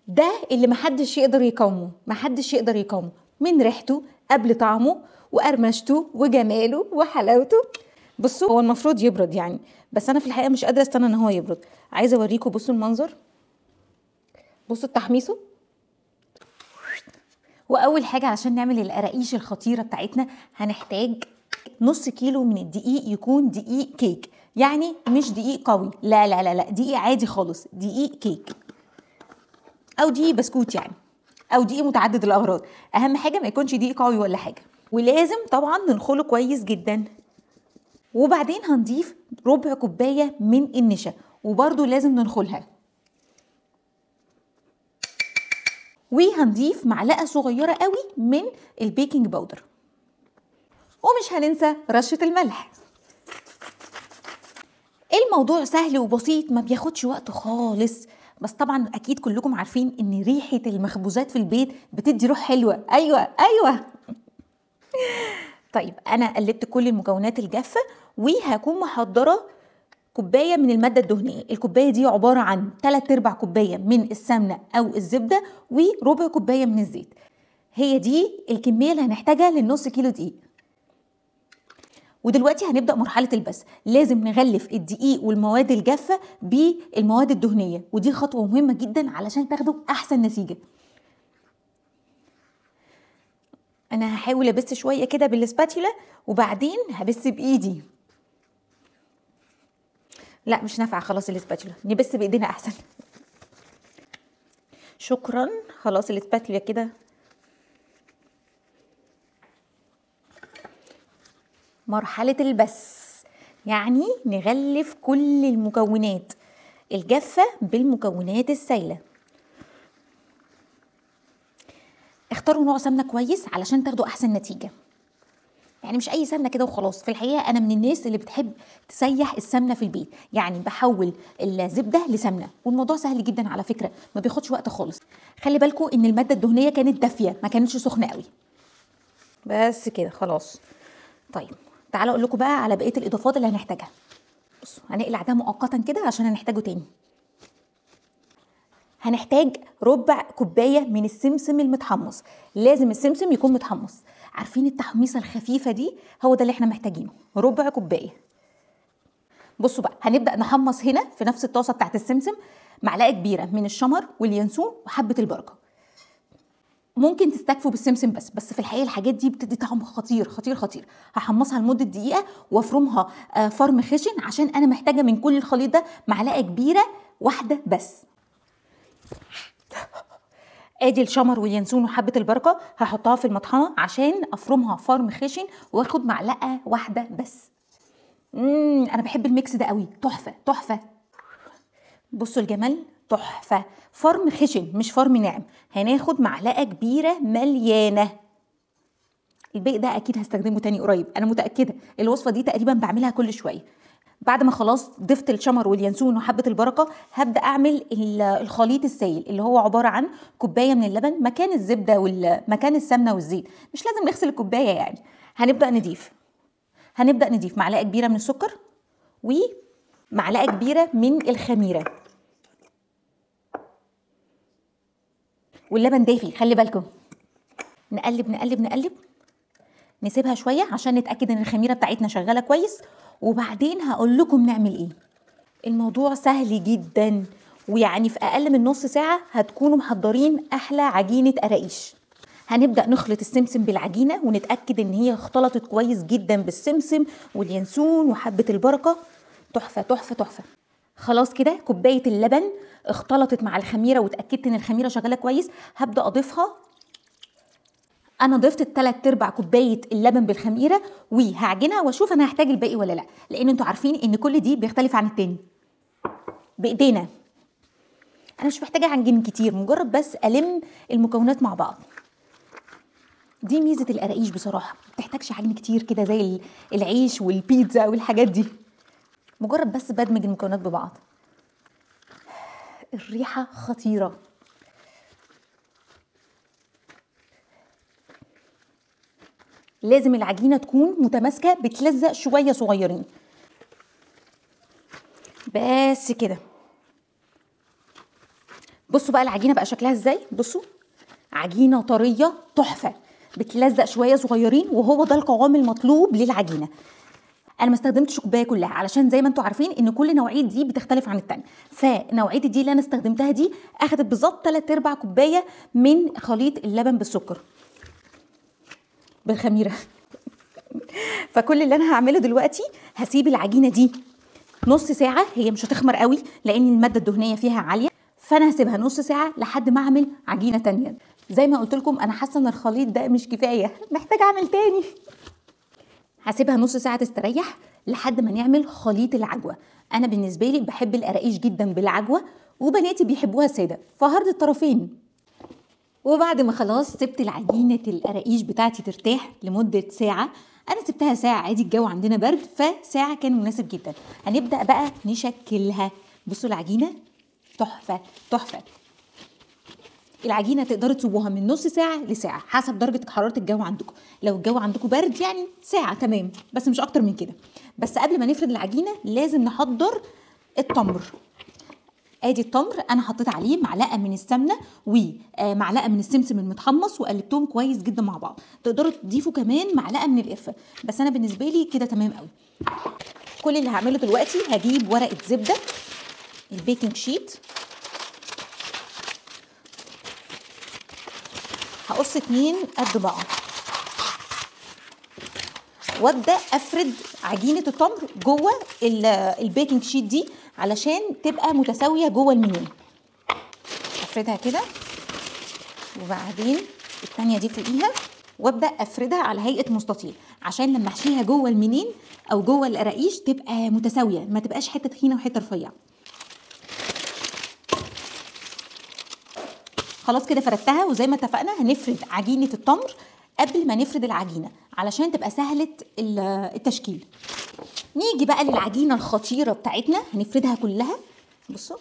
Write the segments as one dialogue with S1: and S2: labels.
S1: ده اللي محدش يقدر يقاومه محدش يقدر يقاومه من ريحته قبل طعمه وقرمشته وجماله وحلاوته بصوا هو المفروض يبرد يعني بس انا في الحقيقه مش قادره استنى ان هو يبرد عايزه اوريكم بصوا المنظر بصوا تحميصه واول حاجه عشان نعمل القراقيش الخطيره بتاعتنا هنحتاج نص كيلو من الدقيق يكون دقيق كيك يعني مش دقيق قوي لا لا لا لا دقيق عادي خالص دقيق كيك او دقيق بسكوت يعني او دقيق متعدد الاغراض اهم حاجه ما يكونش دقيق قوي ولا حاجه ولازم طبعا ننخله كويس جدا وبعدين هنضيف ربع كوبايه من النشا وبرده لازم ننخلها وهنضيف معلقه صغيره قوي من البيكنج باودر ومش هننسى رشه الملح الموضوع سهل وبسيط ما بياخدش وقت خالص بس طبعا اكيد كلكم عارفين ان ريحه المخبوزات في البيت بتدي روح حلوه ايوه ايوه طيب انا قلبت كل المكونات الجافه وهكون محضره كوبايه من الماده الدهنيه الكوبايه دي عباره عن 3 ارباع كوبايه من السمنه او الزبده وربع كوبايه من الزيت هي دي الكميه اللي هنحتاجها للنص كيلو دقيق ودلوقتي هنبدا مرحله البس لازم نغلف الدقيق والمواد الجافه بالمواد الدهنيه ودي خطوه مهمه جدا علشان تاخدوا احسن نتيجه انا هحاول ابس شويه كده بالسباتيولا وبعدين هبس بايدي لا مش نافعه خلاص الاسباتيولا نبس بايدينا احسن شكرا خلاص الاسباتيولا كده مرحله البس يعني نغلف كل المكونات الجافه بالمكونات السائله اختاروا نوع سمنه كويس علشان تاخدوا احسن نتيجه يعني مش اي سمنه كده وخلاص في الحقيقه انا من الناس اللي بتحب تسيح السمنه في البيت يعني بحول الزبده لسمنه والموضوع سهل جدا على فكره ما بياخدش وقت خالص خلي بالكم ان الماده الدهنيه كانت دافيه ما كانتش سخنه قوي بس كده خلاص طيب تعالوا اقول لكم بقى على بقيه الاضافات اللي هنحتاجها بصوا هنقلع ده مؤقتا كده عشان هنحتاجه تاني هنحتاج ربع كوبايه من السمسم المتحمص لازم السمسم يكون متحمص عارفين التحميصه الخفيفه دي هو ده اللي احنا محتاجينه ربع كوبايه بصوا بقى هنبدا نحمص هنا في نفس الطاسه بتاعت السمسم معلقه كبيره من الشمر واليانسون وحبه البركه ممكن تستكفوا بالسمسم بس بس في الحقيقه الحاجات دي بتدي طعم خطير خطير خطير هحمصها لمده دقيقه وافرمها فرم خشن عشان انا محتاجه من كل الخليط ده معلقه كبيره واحده بس ادي الشمر واليانسون وحبه البركه هحطها في المطحنه عشان افرمها فرم خشن واخد معلقه واحده بس امم انا بحب الميكس ده قوي تحفه تحفه بصوا الجمال تحفه فرم خشن مش فرم ناعم هناخد معلقه كبيره مليانه الباقي ده اكيد هستخدمه تاني قريب انا متاكده الوصفه دي تقريبا بعملها كل شويه بعد ما خلاص ضفت الشمر واليانسون وحبه البركه هبدا اعمل الخليط السائل اللي هو عباره عن كوبايه من اللبن مكان الزبده ومكان السمنه والزيت مش لازم نغسل الكوبايه يعني هنبدا نضيف هنبدا نضيف معلقه كبيره من السكر ومعلقه كبيره من الخميره واللبن دافي خلي بالكم نقلب نقلب نقلب نسيبها شويه عشان نتاكد ان الخميره بتاعتنا شغاله كويس وبعدين هقول لكم نعمل ايه الموضوع سهل جدا ويعني في اقل من نص ساعه هتكونوا محضرين احلى عجينه قراقيش هنبدا نخلط السمسم بالعجينه ونتاكد ان هي اختلطت كويس جدا بالسمسم واليانسون وحبه البركه تحفه تحفه تحفه خلاص كده كوبايه اللبن اختلطت مع الخميره واتاكدت ان الخميره شغاله كويس هبدا اضيفها انا ضفت الثلاث ارباع كوبايه اللبن بالخميره وهعجنها واشوف انا هحتاج الباقي ولا لا لان انتوا عارفين ان كل دي بيختلف عن التاني بايدينا انا مش محتاجه اعجن كتير مجرد بس الم المكونات مع بعض دي ميزه القراقيش بصراحه ما بتحتاجش عجن كتير كده زي العيش والبيتزا والحاجات دي مجرد بس بدمج المكونات ببعض الريحه خطيره لازم العجينه تكون متماسكه بتلزق شويه صغيرين بس كده بصوا بقى العجينه بقى شكلها ازاي بصوا عجينه طريه تحفه بتلزق شويه صغيرين وهو ده القوام المطلوب للعجينه انا ما استخدمتش كوبايه كلها علشان زي ما انتم عارفين ان كل نوعيه دي بتختلف عن التانية فنوعيه دي اللي انا استخدمتها دي اخدت بالظبط 3 ارباع كوبايه من خليط اللبن بالسكر بالخميره فكل اللي انا هعمله دلوقتي هسيب العجينه دي نص ساعه هي مش هتخمر قوي لان الماده الدهنيه فيها عاليه فانا هسيبها نص ساعه لحد ما اعمل عجينه تانية زي ما قلت لكم انا حاسه ان الخليط ده مش كفايه محتاجه اعمل تاني هسيبها نص ساعه تستريح لحد ما نعمل خليط العجوه انا بالنسبه لي بحب القراقيش جدا بالعجوه وبناتي بيحبوها ساده فهرض الطرفين وبعد ما خلاص سبت العجينة القراقيش بتاعتي ترتاح لمدة ساعة أنا سبتها ساعة عادي الجو عندنا برد فساعة كان مناسب جدا هنبدأ بقى نشكلها بصوا العجينة تحفة تحفة العجينه تقدروا تسيبوها من نص ساعه لساعه حسب درجه حراره الجو عندكم لو الجو عندكم برد يعني ساعه تمام بس مش اكتر من كده بس قبل ما نفرد العجينه لازم نحضر التمر ادي التمر انا حطيت عليه معلقه من السمنه ومعلقه من السمسم المتحمص وقلبتهم كويس جدا مع بعض تقدروا تضيفوا كمان معلقه من القرفه بس انا بالنسبه لي كده تمام قوي كل اللي هعمله دلوقتي هجيب ورقه زبده البيكنج شيت هقص اتنين قد بعض وابدا افرد عجينه التمر جوه البيكنج شيت دي علشان تبقى متساويه جوه المنين افردها كده وبعدين التانية دي فوقيها وابدا افردها على هيئه مستطيل عشان لما احشيها جوه المنين او جوه القراقيش تبقى متساويه ما تبقاش حته تخينه وحته رفيعه خلاص كده فردتها وزي ما اتفقنا هنفرد عجينه التمر قبل ما نفرد العجينه علشان تبقى سهله التشكيل نيجي بقى للعجينه الخطيره بتاعتنا هنفردها كلها بصوا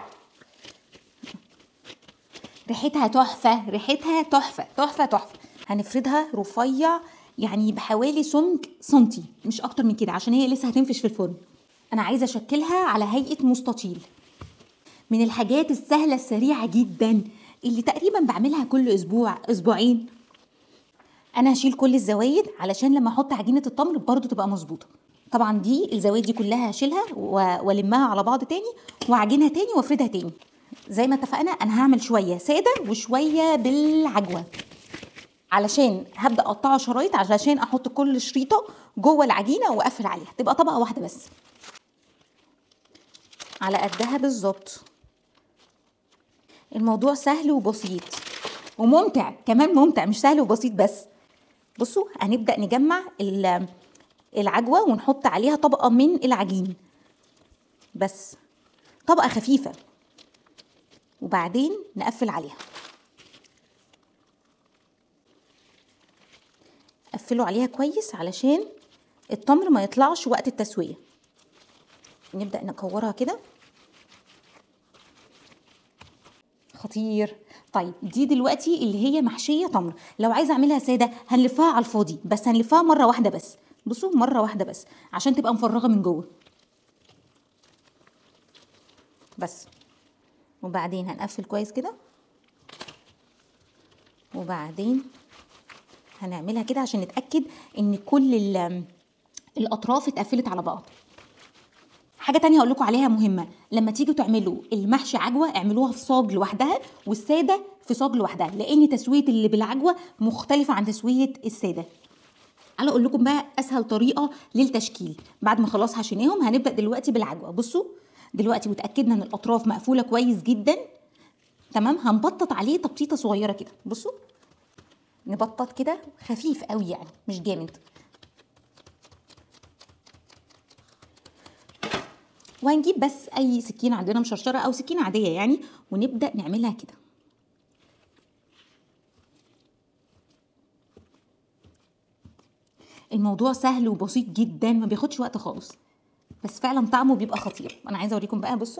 S1: ريحتها تحفه ريحتها تحفه تحفه تحفه هنفردها رفيع يعني بحوالي سمك سنتي مش اكتر من كده عشان هي لسه هتنفش في الفرن انا عايزه اشكلها على هيئه مستطيل من الحاجات السهله السريعه جدا اللي تقريبا بعملها كل اسبوع اسبوعين انا هشيل كل الزوايد علشان لما احط عجينه التمر برضو تبقى مظبوطه طبعا دي الزوايد دي كلها هشيلها والمها على بعض تاني واعجنها تاني وافردها تاني زي ما اتفقنا انا هعمل شويه ساده وشويه بالعجوه علشان هبدا اقطعها شرايط علشان احط كل شريطه جوه العجينه واقفل عليها تبقى طبقه واحده بس على قدها بالظبط الموضوع سهل وبسيط وممتع كمان ممتع مش سهل وبسيط بس بصوا هنبدا نجمع العجوه ونحط عليها طبقه من العجين بس طبقه خفيفه وبعدين نقفل عليها قفلوا عليها كويس علشان التمر ما يطلعش وقت التسويه نبدا نكورها كده خطير طيب دي دلوقتي اللي هي محشيه تمر لو عايزه اعملها ساده هنلفها على الفاضي بس هنلفها مره واحده بس بصوا مره واحده بس عشان تبقى مفرغه من جوه بس وبعدين هنقفل كويس كده وبعدين هنعملها كده عشان نتاكد ان كل الاطراف اتقفلت على بعض حاجه تانية هقول لكم عليها مهمه لما تيجوا تعملوا المحشي عجوه اعملوها في صاج لوحدها والساده في صاج لوحدها لان تسويه اللي بالعجوه مختلفه عن تسويه الساده انا اقول لكم بقى اسهل طريقه للتشكيل بعد ما خلاص حشيناهم هنبدا دلوقتي بالعجوه بصوا دلوقتي وتاكدنا ان الاطراف مقفوله كويس جدا تمام هنبطط عليه تبطيطه صغيره كده بصوا نبطط كده خفيف قوي يعني مش جامد وهنجيب بس اي سكينه عندنا مشرشره او سكينه عاديه يعني ونبدا نعملها كده الموضوع سهل وبسيط جدا ما بياخدش وقت خالص بس فعلا طعمه بيبقى خطير انا عايزه اوريكم بقى بصوا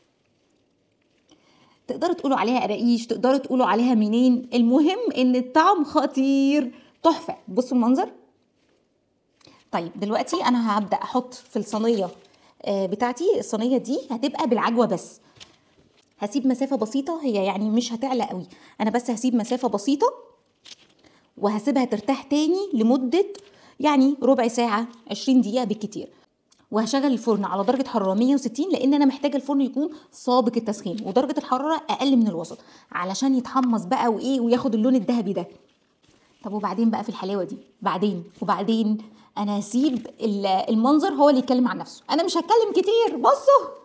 S1: تقدروا تقولوا عليها قراقيش تقدروا تقولوا عليها منين المهم ان الطعم خطير تحفه بصوا المنظر طيب دلوقتي انا هبدا احط في الصينيه بتاعتي الصينيه دي هتبقى بالعجوه بس هسيب مسافه بسيطه هي يعني مش هتعلى قوي انا بس هسيب مسافه بسيطه وهسيبها ترتاح تاني لمده يعني ربع ساعه 20 دقيقه بالكتير وهشغل الفرن على درجه حراره 160 لان انا محتاجه الفرن يكون سابق التسخين ودرجه الحراره اقل من الوسط علشان يتحمص بقى وايه وياخد اللون الذهبي ده طب وبعدين بقى في الحلاوه دي بعدين وبعدين انا هسيب ال- المنظر هو اللي يتكلم عن نفسه انا مش هتكلم كتير بصوا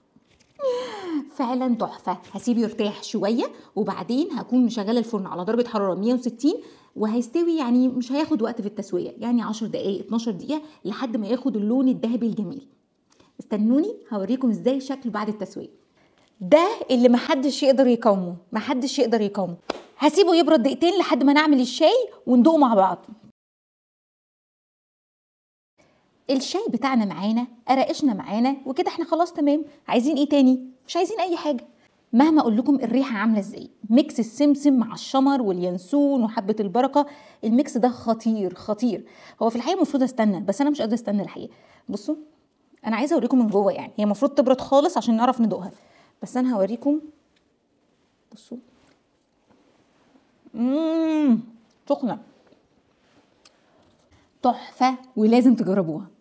S1: فعلا تحفه هسيبه يرتاح شويه وبعدين هكون مشغله الفرن على درجه حراره 160 وهيستوي يعني مش هياخد وقت في التسويه يعني 10 دقائق 12 دقيقه لحد ما ياخد اللون الذهبي الجميل استنوني هوريكم ازاي شكله بعد التسويه ده اللي محدش يقدر يقاومه محدش يقدر يقاومه هسيبه يبرد دقيقتين لحد ما نعمل الشاي وندوقه مع بعض الشاي بتاعنا معانا قراقشنا معانا وكده احنا خلاص تمام عايزين ايه تاني مش عايزين اي حاجه مهما اقول لكم الريحه عامله ازاي ميكس السمسم مع الشمر واليانسون وحبه البركه الميكس ده خطير خطير هو في الحقيقه المفروض استنى بس انا مش قادره استنى الحقيقه بصوا انا عايزه اوريكم من جوه يعني هي المفروض تبرد خالص عشان نعرف ندوقها بس انا هوريكم بصوا امم سخنه تحفه ولازم تجربوها